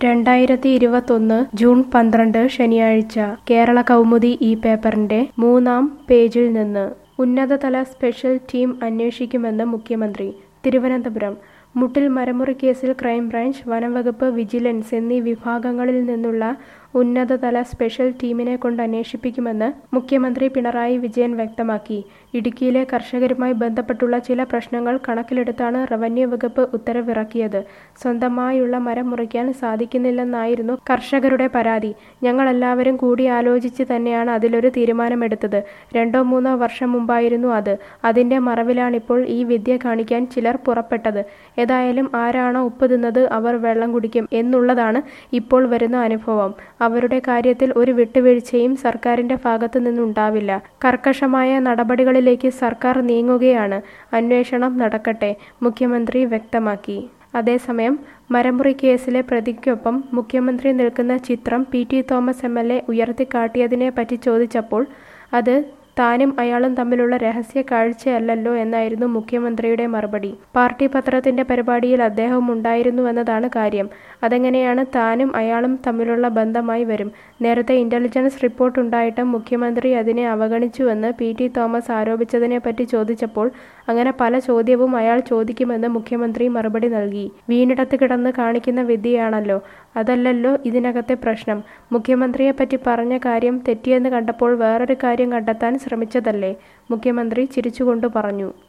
രണ്ടായിരത്തി ഇരുപത്തൊന്ന് ജൂൺ പന്ത്രണ്ട് ശനിയാഴ്ച കേരള കൗമുദി ഈ പേപ്പറിന്റെ മൂന്നാം പേജിൽ നിന്ന് ഉന്നതതല സ്പെഷ്യൽ ടീം അന്വേഷിക്കുമെന്ന് മുഖ്യമന്ത്രി തിരുവനന്തപുരം മുട്ടിൽ മരമുറി കേസിൽ ക്രൈംബ്രാഞ്ച് വനംവകുപ്പ് വിജിലൻസ് എന്നീ വിഭാഗങ്ങളിൽ നിന്നുള്ള ഉന്നതതല സ്പെഷ്യൽ ടീമിനെ കൊണ്ട് അന്വേഷിപ്പിക്കുമെന്ന് മുഖ്യമന്ത്രി പിണറായി വിജയൻ വ്യക്തമാക്കി ഇടുക്കിയിലെ കർഷകരുമായി ബന്ധപ്പെട്ടുള്ള ചില പ്രശ്നങ്ങൾ കണക്കിലെടുത്താണ് റവന്യൂ വകുപ്പ് ഉത്തരവിറക്കിയത് സ്വന്തമായുള്ള മരം മുറിക്കാൻ സാധിക്കുന്നില്ലെന്നായിരുന്നു കർഷകരുടെ പരാതി ഞങ്ങളെല്ലാവരും കൂടിയാലോചിച്ച് തന്നെയാണ് അതിലൊരു തീരുമാനമെടുത്തത് രണ്ടോ മൂന്നോ വർഷം മുമ്പായിരുന്നു അത് അതിന്റെ മറവിലാണിപ്പോൾ ഈ വിദ്യ കാണിക്കാൻ ചിലർ പുറപ്പെട്ടത് ഏതായാലും ആരാണോ ഉപ്പ് തിന്നത് അവർ വെള്ളം കുടിക്കും എന്നുള്ളതാണ് ഇപ്പോൾ വരുന്ന അനുഭവം അവരുടെ കാര്യത്തിൽ ഒരു വിട്ടുവീഴ്ചയും സർക്കാരിന്റെ ഭാഗത്തു നിന്നുണ്ടാവില്ല കർക്കശമായ നടപടികളിലേക്ക് സർക്കാർ നീങ്ങുകയാണ് അന്വേഷണം നടക്കട്ടെ മുഖ്യമന്ത്രി വ്യക്തമാക്കി അതേസമയം മരമുറി കേസിലെ പ്രതിക്കൊപ്പം മുഖ്യമന്ത്രി നിൽക്കുന്ന ചിത്രം P T Thomas M L A ഉയർത്തിക്കാട്ടിയതിനെ പറ്റി ചോദിച്ചപ്പോൾ അത് താനും അയാളും തമ്മിലുള്ള രഹസ്യ കാഴ്ചയല്ലല്ലോ എന്നായിരുന്നു മുഖ്യമന്ത്രിയുടെ മറുപടി പാർട്ടി പത്രത്തിന്റെ പരിപാടിയിൽ അദ്ദേഹം ഉണ്ടായിരുന്നുവെന്നതാണ് കാര്യം അതെങ്ങനെയാണ് താനും അയാളും തമ്മിലുള്ള ബന്ധമായി വരും നേരത്തെ ഇന്റലിജൻസ് റിപ്പോർട്ട് ഉണ്ടായിട്ടും മുഖ്യമന്ത്രി അതിനെ അവഗണിച്ചുവെന്ന് പി ടി തോമസ് ആരോപിച്ചതിനെ പറ്റി ചോദിച്ചപ്പോൾ അങ്ങനെ പല ചോദ്യവും അയാൾ ചോദിക്കുമെന്ന് മുഖ്യമന്ത്രി മറുപടി നൽകി വീണിടത്ത് കിടന്ന് കാണിക്കുന്ന വിദ്യയാണല്ലോ അതല്ലല്ലോ ഇതിനകത്തെ പ്രശ്നം മുഖ്യമന്ത്രിയെപ്പറ്റി പറഞ്ഞ കാര്യം തെറ്റിയെന്ന് കണ്ടപ്പോൾ വേറൊരു കാര്യം കണ്ടെത്താൻ ശ്രമിച്ചതല്ലേ മുഖ്യമന്ത്രി ചിരിച്ചുകൊണ്ട് പറഞ്ഞു